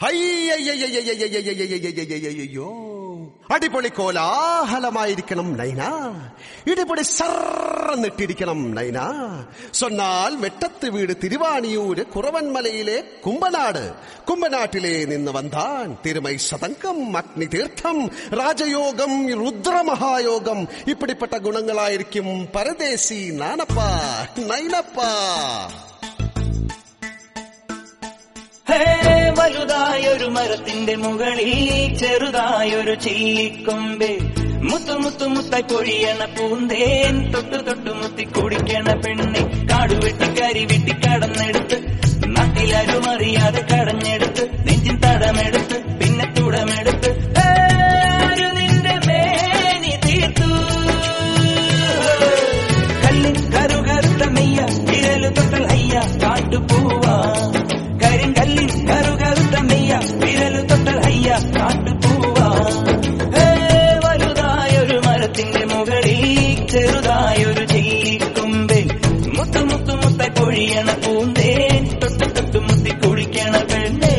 അയ്യോ അടിപൊളി കോലാഹലമായിരിക്കണം നൈന ഇടിപൊളി സർന്നിട്ടിരിക്കണം നൈന സൊന്നാൽ വെട്ടത്ത് വീട് തിരുവാണിയൂര് കുറവൻമലയിലെ കുമ്പനാട് കുമ്പനാട്ടിലെ നിന്ന് വന്താൻ തിരുമൈ സതങ്കം അഗ്നിതീർത്ഥം രാജയോഗം രുദ്രമഹായോഗം ഇപ്പിടിപ്പെട്ട ഗുണങ്ങളായിരിക്കും പരദേശി നാനപ്പ നൈനപ്പ ഹേ വലുതായൊരു മരത്തിന്റെ മുകളിൽ ചെറുതായൊരു ചില്ലിക്കൊമ്പ് മുത്തു മുത്തു മുത്തായി പൊഴിയണ പൂന്തേൻ തൊട്ടു തൊട്ടു മുത്തി കുടിക്കണ പെണ്ണെ കാടുവെട്ടി കരി വെട്ടി കടന്നെടുത്ത് നാട്ടിലാരും അറിയാതെ കടഞ്ഞെടുത്ത് നെഞ്ചിൻ തടമെടുത്ത് പിന്നെ തുടമെടുത്ത് ഹേ, ആരു നിന്റെ മേനി തീർത്തു കല്ലിൻ കറുകറുത്ത മെയ്യ വിരലു തൊട്ടൽ അയ്യ കാട്ടുപൂവാ കരിങ്കല്ലിൻ കറുകറുത്ത മെയ്യ വിരലു തൊട്ടൽ അയ്യ കാട്ടുപൂവാ ഹേ, വലുതായൊരു മരത്തിന്റെ മുകളിൽ ചെറുതായൊരു ചെല്ലിക്കൊമ്പിൽ മുത്തു മുത്തു മുത്ത പൊഴിയണ പൂന്തേൻ തൊട്ടു തൊട്ടു മുത്തി കുടിക്കണ പെണ്ണേ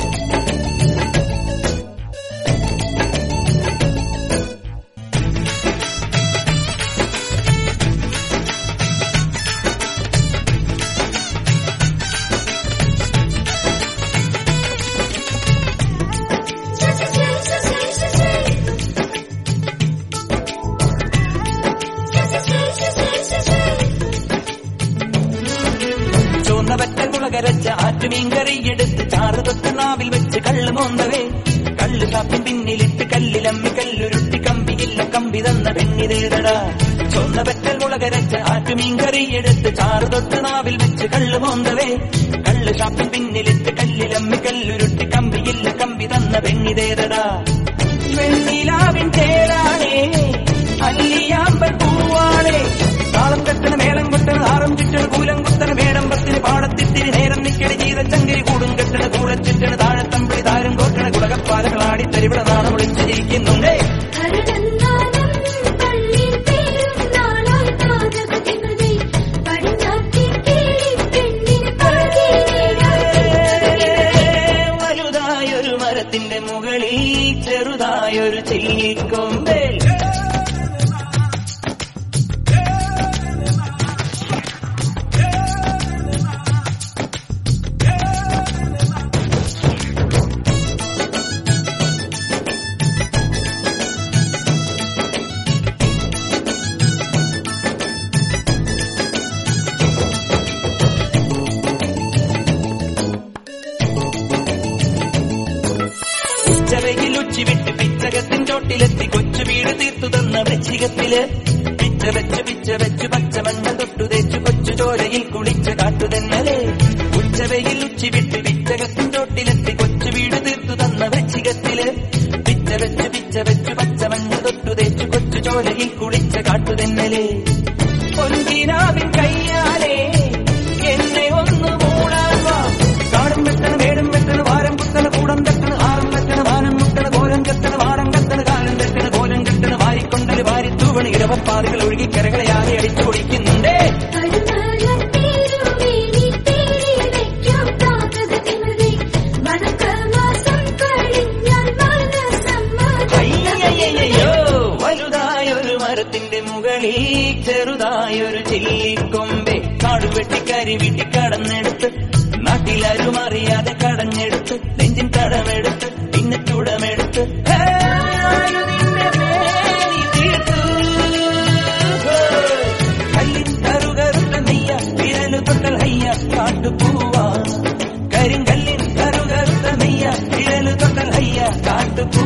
ചുവന്ന വറ്റൽ മുളകരച്ച ആറ്റുമീൻ കറിയെടുത്ത് ചാറ് തൊട്ട് നാവിൽ വെച്ച് കള്ള് മോന്തവേ കള്ള് കാപ്പിൻ പിന്നിലിട്ട് കല്ലിലമ്മി കല്ലുരുട്ടി കമ്പിയില്ല കമ്പി തന്ന പെണ്ണിതേതടാ ചുവന്ന വറ്റൽ മുളകരച്ച ആറ്റുമീൻ കറിയെടുത്ത് ചാറ് തൊട്ട് നാവിൽ വെച്ച് കള്ള് മോന്തവേ കള്ള് കാപ്പിൻ പിന്നിലിട്ട് കല്ലിലമ്മി കല്ലുരുട്ടി കമ്പിയില്ല കമ്പി തന്ന പെണ്ണിതേതടാ വെണ്ണിലാവിൻ തേരാണേ അല്ലിയാമ്പൽ പൂവാണേ താളം കെട്ടണ മേളം കൊട്ടണ ആറും ചുറ്റണ കൂലം കുത്തണ മേടമ്പത്തിന് പാടത്തിത്തിരി നേരം നിക്കണ ജീതച്ചങ്കരി കൂടും കെട്ടണ കൂടച്ചിട്ടണ താഴത്തമ്പിളി താരം കോട്ടണ കുടകപ്പാലകളാടി തരിവിള നാണം വിളിച്ചു ജയിക്കുന്നുണ്ടേ ഹരനന്ദാനം പള്ളിയിൽ പേരും നാളായി താജകതിമൃതി പടിഞ്ഞാറ്റിൽ കേളി പെണ്ണിന് വലുതായൊരു മരത്തിന്റെ മുകളിൽ ചെറുതായൊരു ചെല്ലിക്കൊമ്പേൽ ഉച്ചവയിൽ ഉച്ചി വിട്ട് പിച്ചകത്തിൻ ചോട്ടിലെത്തി കൊച്ചു വീട് തീർത്തു തന്ന വൃശ്ചികത്തില് പിച്ച വെച്ച് പിച്ച വെച്ച് പച്ചമഞ്ഞ തൊട്ടു തേച്ചു കൊച്ചു ചോരയിൽ കുളിച്ച കാട്ടുതെന്നലെ ഉച്ചവയിൽ ഉച്ചി വിട്ട് പിച്ചകത്തിൻ ചോട്ടിലെത്തി കൊച്ചു വീട് തീർത്തു തന്ന വൃശ്ചികത്തില് പിച്ച വെച്ച് പിച്ച വെച്ച് പച്ചമഞ്ഞ തൊട്ടു തേച്ചു കൊച്ചു ചോരയിൽ കുളിച്ച കാട്ടുതെന്നലെ പൊൻകിനാവിൻ കയ്യാലേ എന്നെ ഒന്ന് മൂടാൻ വാ കാടും വെട്ടണ മേടും വെട്ടണ വാരം കുത്തണ കൂടം തട്ടണ ആറും വെട്ടണ വാനം മുട്ടണ കോലം കെട്ടണ വാടം കത്തണ കാലം തെട്ടണ കോലം കെട്ടണ വാരിക്കൊണ്ടല് വാരി തൂവണ ഇടവപ്പാറുകൾ ഒഴുകി കരകളെ ആകെ അടിച്ചു ഓടിക്കുന്നുണ്ടേ പടിഞ്ഞാറൻ പേരുമേനി പേരി വയ്ക്കാം താജകതിമൃതി വനക്കമാസം കഴിഞ്ഞാൽ മനസമ്മതം അയ്യയ്യയ്യോ വലുതായൊരു മരത്തിന്റെ മുകളിൽ ചെറുതായൊരു ചില്ലിക്കൊമ്പെ കാടുവെട്ടി കരിവിട്ടി കടന്നെടുത്ത് നാട്ടിലാരും അറിയാതെ കടഞ്ഞെടുത്ത് നെഞ്ചിൻ തടമെടുത്ത് പിന്നെ തുടമെടുത്ത് ഹേ, ആരു നിന്റെ മേനി തീർത്തു? കല്ലിൻ കറുകറുത്ത നെയ്യ വിരലു തൊട്ടൽ ഹയ്യ കാട്ടുപൂവാ കരിങ്കല്ലിൻ കറുകറുത്ത നെയ്യ വിരലു തൊട്ടൽ ഹയ്യ കാട്ടുപൂ